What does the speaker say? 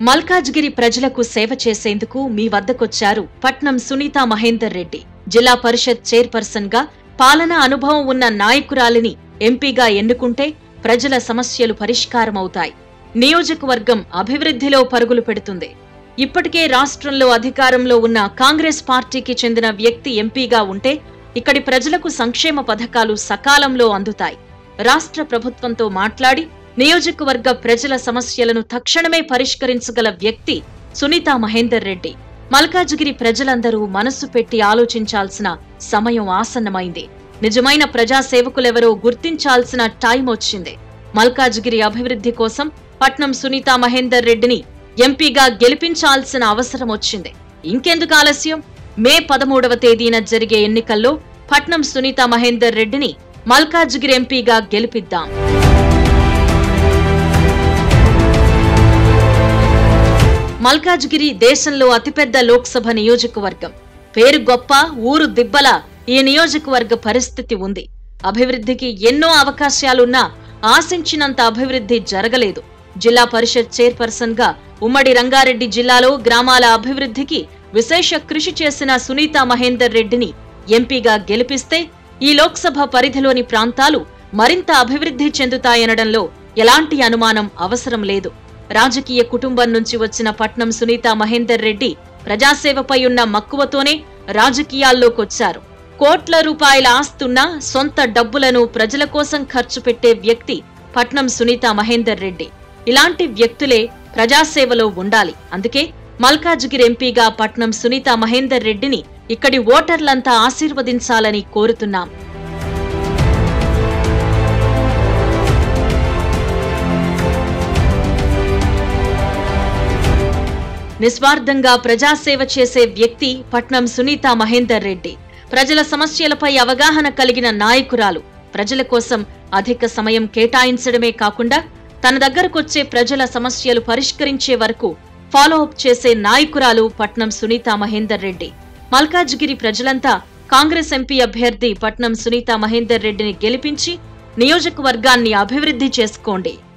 మల్కాజ్గిరి ప్రజలకు సేవ చేసేందుకు మీ వద్దకొచ్చారు పట్నం సునీత మహేందర్ రెడ్డి జిల్లా పరిషత్ చైర్పర్సన్ గా పాలనా అనుభవం ఉన్న నాయకురాలిని ఎంపీగా ఎన్నుకుంటే ప్రజల సమస్యలు పరిష్కారమవుతాయి నియోజకవర్గం అభివృద్ధిలో పరుగులు పెడుతుంది ఇప్పటికే రాష్ట్రంలో అధికారంలో ఉన్న కాంగ్రెస్ పార్టీకి చెందిన వ్యక్తి ఎంపీగా ఉంటే ఇక్కడి ప్రజలకు సంక్షేమ పథకాలు సకాలంలో అందుతాయి రాష్ట్ర ప్రభుత్వంతో మాట్లాడి నియోజకవర్గ ప్రజల సమస్యలను తక్షణమే పరిష్కరించగల వ్యక్తి సునీతా మహేందర్ రెడ్డి మల్కాజ్గిరి ప్రజలందరూ మనస్సు పెట్టి ఆలోచించాల్సిన సమయం ఆసన్నమైంది నిజమైన ప్రజాసేవకులెవరో గుర్తించాల్సిన టైం వచ్చింది మల్కాజ్గిరి అభివృద్ధి కోసం పట్నం సునీతా మహేందర్ రెడ్డిని ఎంపీగా గెలిపించాల్సిన అవసరం వచ్చింది ఇంకెందుకు ఆలస్యం మే పదమూడవ తేదీన జరిగే ఎన్నికల్లో పట్నం సునీతా మహేందర్ రెడ్డిని మల్కాజ్గిరి ఎంపీగా గెలిపిద్దాం మల్కాజ్గిరి దేశంలో అతిపెద్ద లోక్సభ నియోజకవర్గం పేరు గొప్ప ఊరు దిబ్బల ఈ నియోజకవర్గ పరిస్థితి ఉంది అభివృద్ధికి ఎన్నో అవకాశాలున్నా ఆశించినంత అభివృద్ధి జరగలేదు జిల్లా పరిషత్ చైర్పర్సన్ గా ఉమ్మడి రంగారెడ్డి జిల్లాలో గ్రామాల అభివృద్ధికి విశేష కృషి చేసిన సునీతా మహేందర్ రెడ్డిని ఎంపీగా గెలిపిస్తే ఈ లోక్సభ పరిధిలోని ప్రాంతాలు మరింత అభివృద్ధి చెందుతాయనడంలో ఎలాంటి అనుమానం అవసరం లేదు రాజకీయ కుటుంబం నుంచి వచ్చిన పట్నం సునీతా మహేందర్ రెడ్డి ప్రజాసేవపై ఉన్న మక్కువతోనే రాజకీయాల్లోకొచ్చారు కోట్ల రూపాయల ఆస్తున్న సొంత డబ్బులను ప్రజల కోసం ఖర్చు పెట్టే వ్యక్తి పట్నం సునీతా మహేందర్ రెడ్డి ఇలాంటి వ్యక్తులే ప్రజాసేవలో ఉండాలి అందుకే మల్కాజ్గిరి ఎంపీగా పట్నం సునీతా మహేందర్ రెడ్డిని ఇక్కడి ఓటర్లంతా ఆశీర్వదించాలని కోరుతున్నాం నిస్వార్థంగా ప్రజాసేవ చేసే వ్యక్తి పట్నం సునీతా మహేందర్ రెడ్డి ప్రజల సమస్యలపై అవగాహన కలిగిన నాయకురాలు ప్రజల కోసం అధిక సమయం కేటాయించడమే కాకుండా తన దగ్గరకొచ్చే ప్రజల సమస్యలు పరిష్కరించే వరకు ఫాలో అప్ చేసే నాయకురాలు పట్నం సునీతా మహేందర్ రెడ్డి మల్కాజ్గిరి ప్రజలంతా కాంగ్రెస్ ఎంపీ అభ్యర్థి పట్నం సునీతా మహేందర్ రెడ్డిని గెలిపించి నియోజకవర్గాన్ని అభివృద్ధి చేసుకోండి